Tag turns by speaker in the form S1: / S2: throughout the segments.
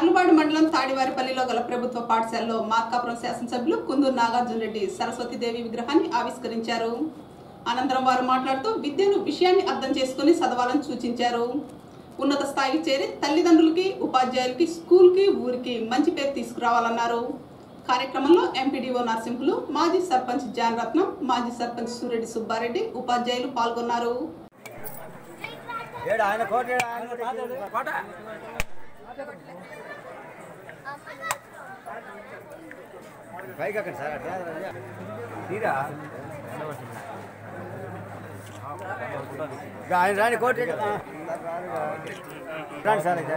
S1: తర్లుబాడు మండలం తాడివారిపల్లిలో గల ప్రభుత్వ పాఠశాలలో మార్కాపురం శాసనసభ్యులు కుందూరు నాగార్జున రెడ్డి సరస్వతీదేవి విగ్రహాన్ని ఆవిష్కరించారు అనంతరం వారు మాట్లాడుతూ విద్యను విషయాన్ని అర్థం చేసుకుని చదవాలని సూచించారు ఉన్నత స్థాయికి చేరి తల్లిదండ్రులకి ఉపాధ్యాయులకి స్కూల్కి ఊరికి మంచి పేరు తీసుకురావాలన్నారు కార్యక్రమంలో ఎంపీడీఓ నరసింహులు మాజీ సర్పంచ్ జాన్ రత్నం మాజీ సర్పంచ్ సూరెడ్డి సుబ్బారెడ్డి ఉపాధ్యాయులు పాల్గొన్నారు
S2: ఏడు ఆయన కోట ఏడు ఆయన కోట పైకి అక్కడ సార్ అట్లా తీరా ఇక ఆయన రాని కోట ఏడు. ఆ. రండి సార్ అయితే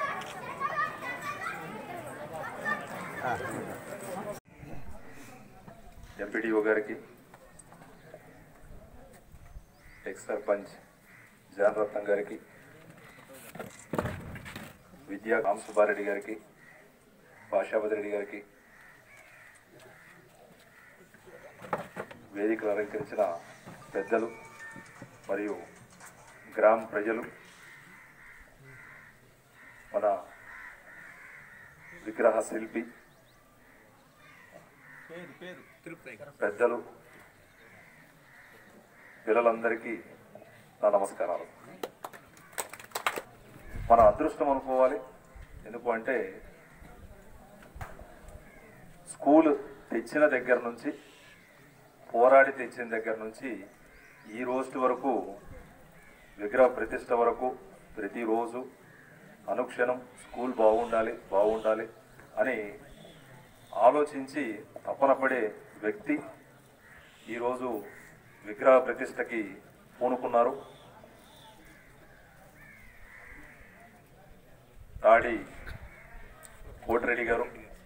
S2: ఆ.
S3: ఎంపీడీఓ గారికి ఎక్స్ సర్పంచ్ జానరత్నం గారికి విద్యా రామ్ సుబ్బారెడ్డి గారికి భాషాపతి రెడ్డి గారికి వేదికలు అలంకరించిన పెద్దలు మరియు గ్రామ ప్రజలు మన విగ్రహ శిల్పి పెద్దలు పిల్లలందరికీ నా నమస్కారాలు మన అదృష్టం అనుకోవాలి ఎందుకు అంటే స్కూల్ తెచ్చిన దగ్గర నుంచి పోరాడి తెచ్చిన దగ్గర నుంచి ఈ రోజు వరకు విగ్రహ ప్రతిష్ట వరకు ప్రతిరోజు అనుక్షణం స్కూల్ బాగుండాలి బాగుండాలి అని ఆలోచించి తపన పడే వ్యక్తి ఈరోజు విగ్రహ ప్రతిష్టకి పూనుకున్నారు తాడి కోటిరెడ్డి గారు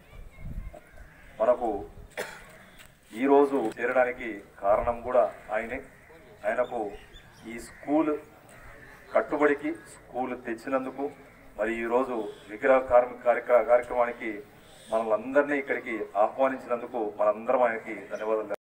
S3: మనకు ఈరోజు చేరడానికి కారణం కూడా ఆయనే ఆయనకు ఈ స్కూల్ కట్టుబడికి స్కూల్ తెచ్చినందుకు మరి ఈరోజు విగ్రహ కార్మిక కార్యక్ర కార్యక్రమానికి మనల్ని అందరినీ ఇక్కడికి ఆహ్వానించినందుకు మనందరం ఆయనకి ధన్యవాదాలు